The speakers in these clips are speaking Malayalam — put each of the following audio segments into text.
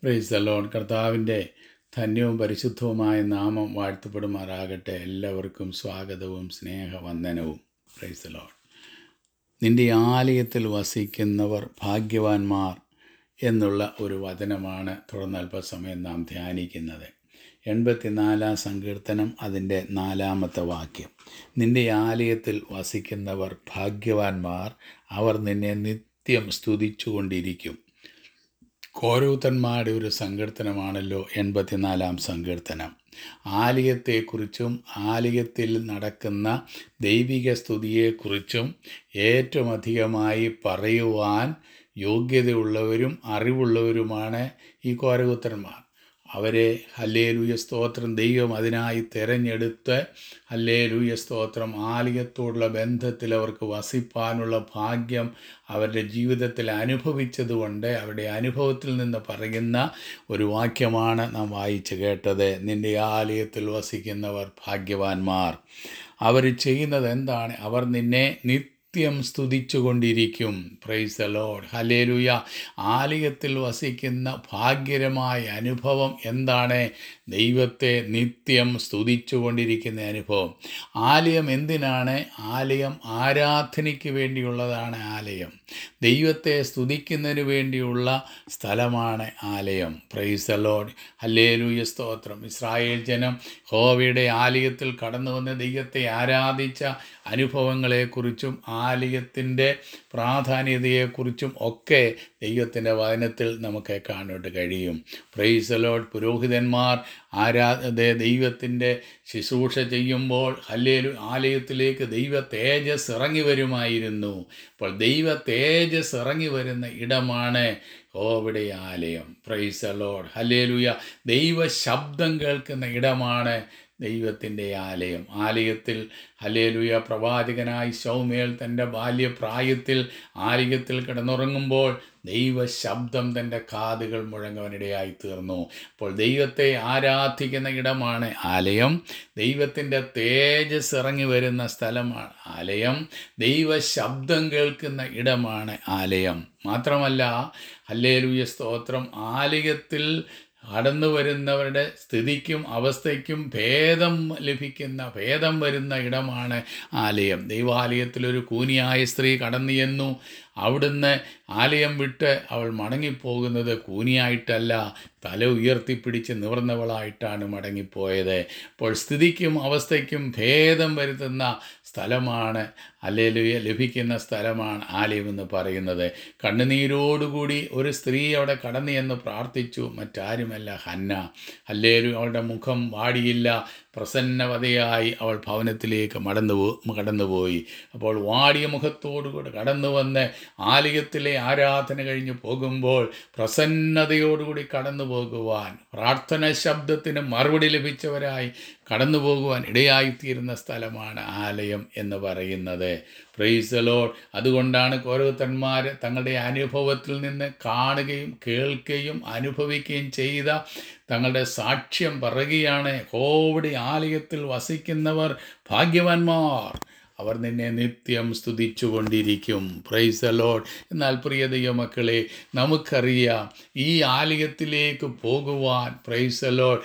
പ്രൈസ് ലോൺ കർത്താവിൻ്റെ ധന്യവും പരിശുദ്ധവുമായ നാമം വാഴ്ത്തപ്പെടുമാറാകട്ടെ എല്ലാവർക്കും സ്വാഗതവും സ്നേഹവന്ദനവും പ്രൈസ് ലോൺ നിന്റെ ആലയത്തിൽ വസിക്കുന്നവർ ഭാഗ്യവാന്മാർ എന്നുള്ള ഒരു വചനമാണ് തുടർന്ന് അല്പസമയം നാം ധ്യാനിക്കുന്നത് എൺപത്തിനാലാം സങ്കീർത്തനം അതിൻ്റെ നാലാമത്തെ വാക്യം നിന്റെ ആലയത്തിൽ വസിക്കുന്നവർ ഭാഗ്യവാന്മാർ അവർ നിന്നെ നിത്യം സ്തുതിച്ചുകൊണ്ടിരിക്കും കോരൂത്തന്മാരുടെ ഒരു സങ്കീർത്തനമാണല്ലോ എൺപത്തിനാലാം സങ്കീർത്തനം ആലയത്തെക്കുറിച്ചും ആലയത്തിൽ നടക്കുന്ന ദൈവിക സ്തുതിയെക്കുറിച്ചും ഏറ്റവും അധികമായി പറയുവാൻ യോഗ്യതയുള്ളവരും അറിവുള്ളവരുമാണ് ഈ കോരകൂത്തന്മാർ അവരെ ഹല്ലേലൂയ സ്തോത്രം ദൈവം അതിനായി തിരഞ്ഞെടുത്ത് ഹല്ലേലൂയ സ്തോത്രം ആലയത്തോടുള്ള ബന്ധത്തിൽ അവർക്ക് വസിപ്പാനുള്ള ഭാഗ്യം അവരുടെ ജീവിതത്തിൽ അനുഭവിച്ചതുകൊണ്ട് അവരുടെ അനുഭവത്തിൽ നിന്ന് പറയുന്ന ഒരു വാക്യമാണ് നാം വായിച്ചു കേട്ടത് നിന്റെ ആലയത്തിൽ വസിക്കുന്നവർ ഭാഗ്യവാന്മാർ അവർ ചെയ്യുന്നത് എന്താണ് അവർ നിന്നെ നിത്യം നിത്യം സ്തുതിച്ചുകൊണ്ടിരിക്കും പ്രൈസ് ദ ലോഡ് ഹലേലുയ ആലയത്തിൽ വസിക്കുന്ന ഭാഗ്യകരമായ അനുഭവം എന്താണ് ദൈവത്തെ നിത്യം സ്തുതിച്ചുകൊണ്ടിരിക്കുന്ന അനുഭവം ആലയം എന്തിനാണ് ആലയം ആരാധനയ്ക്ക് വേണ്ടിയുള്ളതാണ് ആലയം ദൈവത്തെ സ്തുതിക്കുന്നതിന് വേണ്ടിയുള്ള സ്ഥലമാണ് ആലയം പ്രൈസ് ദ ലോഡ് ഹല്ലേലൂയ സ്തോത്രം ഇസ്രായേൽ ജനം ഹോവയുടെ ആലയത്തിൽ കടന്നു വന്ന് ദൈവത്തെ ആരാധിച്ച അനുഭവങ്ങളെക്കുറിച്ചും ആലയത്തിൻ്റെ പ്രാധാന്യതയെക്കുറിച്ചും ഒക്കെ ദൈവത്തിൻ്റെ വചനത്തിൽ നമുക്ക് കാണാനായിട്ട് കഴിയും പ്രൈസ് ലോഡ് പുരോഹിതന്മാർ ആരാ ദൈവത്തിൻ്റെ ശുശ്രൂഷ ചെയ്യുമ്പോൾ ഹല്ലേലു ആലയത്തിലേക്ക് ദൈവ തേജസ് ഇറങ്ങി വരുമായിരുന്നു അപ്പോൾ ദൈവ തേജസ് ഇറങ്ങി വരുന്ന ഇടമാണ് ഓവിടെ ആലയം പ്രൈസ് ലോഡ് ഹല്ലേലുയ ദൈവ ശബ്ദം കേൾക്കുന്ന ഇടമാണ് ദൈവത്തിൻ്റെ ആലയം ആലയത്തിൽ ഹലേലുയ പ്രവാചകനായി സൗമേൽ തൻ്റെ ബാല്യപ്രായത്തിൽ ആലയത്തിൽ കിടന്നുറങ്ങുമ്പോൾ ദൈവ ശബ്ദം തൻ്റെ കാതുകൾ മുഴങ്ങവനിടയായി തീർന്നു അപ്പോൾ ദൈവത്തെ ആരാധിക്കുന്ന ഇടമാണ് ആലയം ദൈവത്തിൻ്റെ തേജസ് ഇറങ്ങി വരുന്ന സ്ഥലമാണ് ആലയം ദൈവ ശബ്ദം കേൾക്കുന്ന ഇടമാണ് ആലയം മാത്രമല്ല ഹല്ലേലൂയ സ്തോത്രം ആലയത്തിൽ കടന്നു വരുന്നവരുടെ സ്ഥിതിക്കും അവസ്ഥയ്ക്കും ഭേദം ലഭിക്കുന്ന ഭേദം വരുന്ന ഇടമാണ് ആലയം ദൈവാലയത്തിലൊരു കൂനിയായ സ്ത്രീ കടന്നു ചെന്നു അവിടുന്ന് ആലയം വിട്ട് അവൾ മടങ്ങിപ്പോകുന്നത് കൂനിയായിട്ടല്ല തല ഉയർത്തിപ്പിടിച്ച് നിവർന്നവളായിട്ടാണ് മടങ്ങിപ്പോയത് അപ്പോൾ സ്ഥിതിക്കും അവസ്ഥയ്ക്കും ഭേദം വരുത്തുന്ന സ്ഥലമാണ് അല്ലേലുയ ലഭിക്കുന്ന സ്ഥലമാണ് ആലയമെന്ന് പറയുന്നത് കണ്ണുനീരോടുകൂടി ഒരു സ്ത്രീ അവിടെ കടന്നു എന്ന് പ്രാർത്ഥിച്ചു മറ്റാരുമല്ല ഹന്ന അല്ലേലു അവളുടെ മുഖം വാടിയില്ല പ്രസന്നവതയായി അവൾ ഭവനത്തിലേക്ക് മടന്നു കടന്നുപോയി അപ്പോൾ വാടിയ മുഖത്തോടുകൂടി കടന്നു വന്ന് ആലയത്തിലെ ആരാധന കഴിഞ്ഞ് പോകുമ്പോൾ പ്രസന്നതയോടുകൂടി കടന്നു പോകുവാൻ പ്രാർത്ഥന ശബ്ദത്തിന് മറുപടി ലഭിച്ചവരായി കടന്നു പോകുവാൻ ഇടയായിത്തീരുന്ന സ്ഥലമാണ് ആലയം എന്ന് പറയുന്നത് പ്രൈസ് ലോഡ് അതുകൊണ്ടാണ് ഓരോരുത്തന്മാർ തങ്ങളുടെ അനുഭവത്തിൽ നിന്ന് കാണുകയും കേൾക്കുകയും അനുഭവിക്കുകയും ചെയ്ത തങ്ങളുടെ സാക്ഷ്യം പറയുകയാണ് കോവിഡ് ആലയത്തിൽ വസിക്കുന്നവർ ഭാഗ്യവാന്മാർ അവർ നിന്നെ നിത്യം സ്തുതിച്ചുകൊണ്ടിരിക്കും പ്രൈസ് ലോഡ് എന്നാൽ പ്രിയ ദൈവമക്കളെ നമുക്കറിയാം ഈ ആലയത്തിലേക്ക് പോകുവാൻ പ്രൈസ് ലോഡ്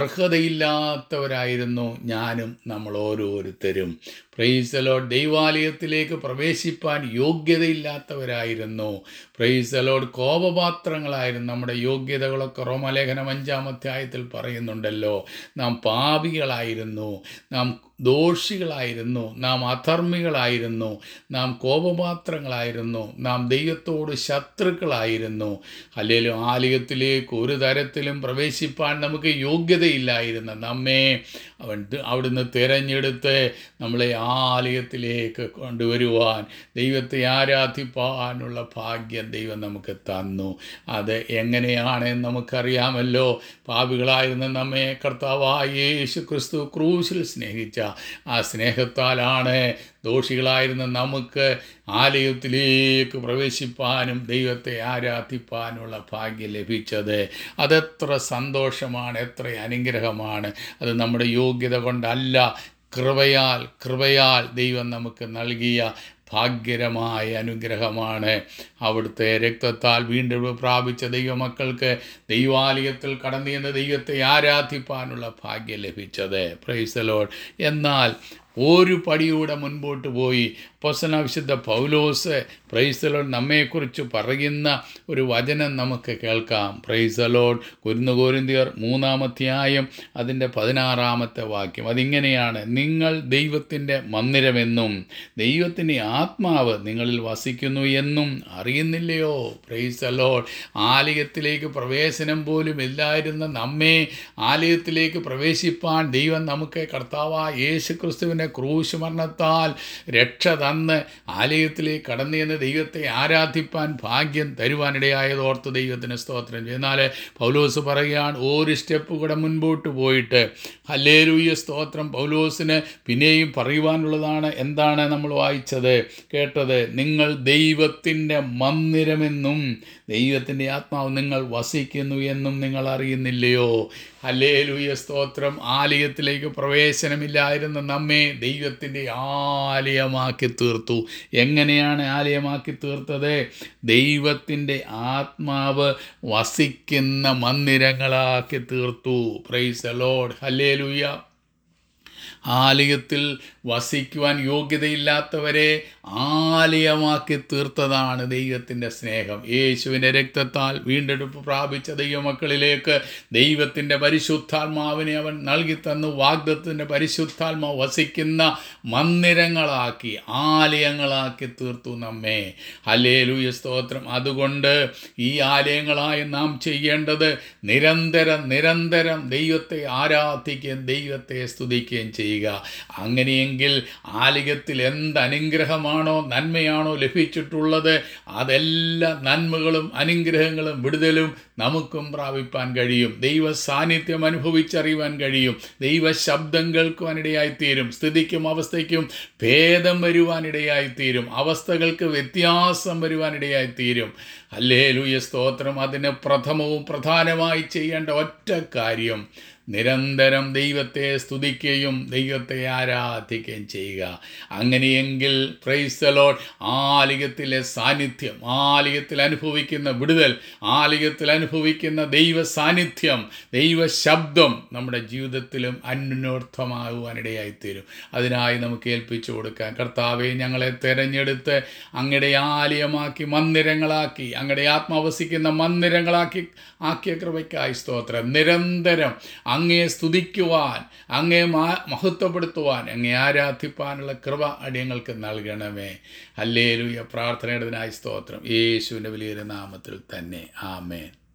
അർഹതയില്ലാത്തവരായിരുന്നു ഞാനും നമ്മൾ ഓരോരുത്തരും പ്രൈസലോ ദൈവാലയത്തിലേക്ക് പ്രവേശിപ്പാൻ യോഗ്യതയില്ലാത്തവരായിരുന്നു പ്രൈസലോഡ് കോപപാത്രങ്ങളായിരുന്നു നമ്മുടെ യോഗ്യതകളൊക്കെ റോമലേഖനം അഞ്ചാം അധ്യായത്തിൽ പറയുന്നുണ്ടല്ലോ നാം പാപികളായിരുന്നു നാം ദോഷികളായിരുന്നു നാം അധർമ്മികളായിരുന്നു നാം കോപപാത്രങ്ങളായിരുന്നു നാം ദൈവത്തോട് ശത്രുക്കളായിരുന്നു അല്ലെങ്കിലും ആലയത്തിലേക്ക് ഒരു തരത്തിലും പ്രവേശിപ്പാൻ നമുക്ക് യോഗ്യതയില്ലായിരുന്നു നമ്മെ അവൻ അവിടുന്ന് തിരഞ്ഞെടുത്ത് നമ്മളെ ആലയത്തിലേക്ക് കൊണ്ടുവരുവാൻ ദൈവത്തെ ആരാധിപ്പാനുള്ള ഭാഗ്യം ദൈവം നമുക്ക് തന്നു അത് എങ്ങനെയാണെന്ന് നമുക്കറിയാമല്ലോ പാപികളായിരുന്ന നമ്മെ കർത്താവായ യേശു ക്രിസ്തു ക്രൂശിൽ സ്നേഹിച്ച ആ സ്നേഹത്താലാണ് ദോഷികളായിരുന്ന നമുക്ക് ആലയത്തിലേക്ക് പ്രവേശിപ്പാനും ദൈവത്തെ ആരാധിപ്പാനുമുള്ള ഭാഗ്യം ലഭിച്ചത് അതെത്ര സന്തോഷമാണ് എത്ര അനുഗ്രഹമാണ് അത് നമ്മുടെ യോഗ്യത കൊണ്ടല്ല കൃപയാൽ കൃപയാൽ ദൈവം നമുക്ക് നൽകിയ ഭാഗ്യകരമായ അനുഗ്രഹമാണ് അവിടുത്തെ രക്തത്താൽ വീണ്ടും പ്രാപിച്ച ദൈവമക്കൾക്ക് ദൈവാലയത്തിൽ കടന്നു ചെന്ന് ദൈവത്തെ ആരാധിപ്പാനുള്ള ഭാഗ്യം ലഭിച്ചത് പ്രൈസലോഡ് എന്നാൽ ഒരു പടിയൂടെ മുൻപോട്ട് പോയി പൊസന വിശുദ്ധ പൗലോസ് പ്രൈസലോഡ് നമ്മെക്കുറിച്ച് പറയുന്ന ഒരു വചനം നമുക്ക് കേൾക്കാം പ്രൈസലോഡ് കുരുന്ന് കോരിന്തിയർ മൂന്നാമധ്യായം അതിൻ്റെ പതിനാറാമത്തെ വാക്യം അതിങ്ങനെയാണ് നിങ്ങൾ ദൈവത്തിൻ്റെ മന്ദിരമെന്നും ദൈവത്തിൻ്റെ ആത്മാവ് നിങ്ങളിൽ വസിക്കുന്നു എന്നും അറിയുന്നില്ലയോ പ്രൈസലോഡ് ആലയത്തിലേക്ക് പ്രവേശനം പോലും ഇല്ലായിരുന്ന നമ്മെ ആലയത്തിലേക്ക് പ്രവേശിപ്പാൻ ദൈവം നമുക്ക് കർത്താവായ യേശു ക്രിസ്തുവിൻ്റെ ക്രൂശ് മരണത്താൽ രക്ഷ തന്ന് ആലയത്തിലേക്ക് കടന്നു ചെന്ന് ദൈവത്തെ ആരാധിപ്പാൻ ഭാഗ്യം തരുവാനിടയായത് ഓർത്ത് ദൈവത്തിന് സ്തോത്രം ചെയ്യും. എന്നാൽ പൗലോസ് പറയുകയാണ് ഒരു സ്റ്റെപ്പ് കൂടെ മുൻപോട്ട് പോയിട്ട് ഹല്ലേലൂയ സ്തോത്രം പൗലോസിന് പിന്നെയും പറയുവാനുള്ളതാണ് എന്താണ് നമ്മൾ വായിച്ചത് കേട്ടത് നിങ്ങൾ ദൈവത്തിൻ്റെ മന്ദിരമെന്നും ദൈവത്തിൻ്റെ ആത്മാവ് നിങ്ങൾ വസിക്കുന്നു എന്നും നിങ്ങൾ അറിയുന്നില്ലയോ ഹല്ലേലൂയ സ്തോത്രം ആലയത്തിലേക്ക് പ്രവേശനമില്ലായിരുന്ന നമ്മെ ദൈവത്തിൻ്റെ ആലയമാക്കി തീർത്തു എങ്ങനെയാണ് ആലയമാക്കി തീർത്തത് ദൈവത്തിൻ്റെ ആത്മാവ് വസിക്കുന്ന മന്ദിരങ്ങളാക്കി തീർത്തു പ്രൈസ് ലോഡ് ഹല്ലേലൂയ ആലയത്തിൽ വസിക്കുവാൻ യോഗ്യതയില്ലാത്തവരെ ആലയമാക്കി തീർത്തതാണ് ദൈവത്തിൻ്റെ സ്നേഹം യേശുവിൻ്റെ രക്തത്താൽ വീണ്ടെടുപ്പ് പ്രാപിച്ച ദൈവമക്കളിലേക്ക് ദൈവത്തിൻ്റെ പരിശുദ്ധാത്മാവിനെ അവൻ നൽകി തന്നു വാഗ്ദത്തിൻ്റെ പരിശുദ്ധാത്മാവ് വസിക്കുന്ന മന്ദിരങ്ങളാക്കി ആലയങ്ങളാക്കി തീർത്തു നമ്മെ ഹല്ലേലൂയ സ്തോത്രം അതുകൊണ്ട് ഈ ആലയങ്ങളായി നാം ചെയ്യേണ്ടത് നിരന്തരം നിരന്തരം ദൈവത്തെ ആരാധിക്കുകയും ദൈവത്തെ സ്തുതിക്കുകയും ചെയ്യുക അങ്ങനെയെങ്കിൽ ആലയത്തിൽ എന്ത് അനുഗ്രഹമാണോ നന്മയാണോ ലഭിച്ചിട്ടുള്ളത് അതെല്ലാ നന്മകളും അനുഗ്രഹങ്ങളും വിടുതലും നമുക്കും പ്രാപിപ്പാൻ കഴിയും ദൈവ സാന്നിധ്യം അനുഭവിച്ചറിയുവാൻ കഴിയും ദൈവ ശബ്ദം കേൾക്കുവാനിടയായിത്തീരും സ്ഥിതിക്കും അവസ്ഥയ്ക്കും ഭേദം വരുവാനിടയായിത്തീരും അവസ്ഥകൾക്ക് വ്യത്യാസം വരുവാനിടയായിത്തീരും അല്ലേ ലൂയ സ്തോത്രം അതിന് പ്രഥമവും പ്രധാനമായി ചെയ്യേണ്ട ഒറ്റ കാര്യം നിരന്തരം ദൈവത്തെ സ്തുതിക്കുകയും ദൈവത്തെ ആരാധിക്കുകയും ചെയ്യുക അങ്ങനെയെങ്കിൽ പ്രൈസലോഡ് ആലയത്തിലെ സാന്നിധ്യം ആലയത്തിൽ അനുഭവിക്കുന്ന വിടുതൽ ആലയത്തിൽ അനുഭവിക്കുന്ന ദൈവ സാന്നിധ്യം ദൈവ ശബ്ദം നമ്മുടെ ജീവിതത്തിലും അന്വർത്ഥമാകുവാനിടയായിത്തീരും അതിനായി നമുക്ക് ഏൽപ്പിച്ചു കൊടുക്കാൻ കർത്താവെ ഞങ്ങളെ തെരഞ്ഞെടുത്ത് അങ്ങയുടെ ആലയമാക്കി മന്ദിരങ്ങളാക്കി അങ്ങയുടെ ആത്മാവസിക്കുന്ന മന്ദിരങ്ങളാക്കി ആക്കിയ കൃപയ്ക്കായി സ്തോത്രം നിരന്തരം അങ്ങയെ സ്തുതിക്കുവാൻ അങ്ങയെ മാ- മഹത്വപ്പെടുത്തുവാൻ അങ്ങേ ആരാധിപ്പാനുള്ള കൃപ അടിയങ്ങൾക്ക് നൽകണമേ അല്ലേലുയ പ്രാർത്ഥനയുടേതിനായി സ്തോത്രം യേശുവിൻ്റെ വലിയൊരു നാമത്തിൽ തന്നെ ആമേൻ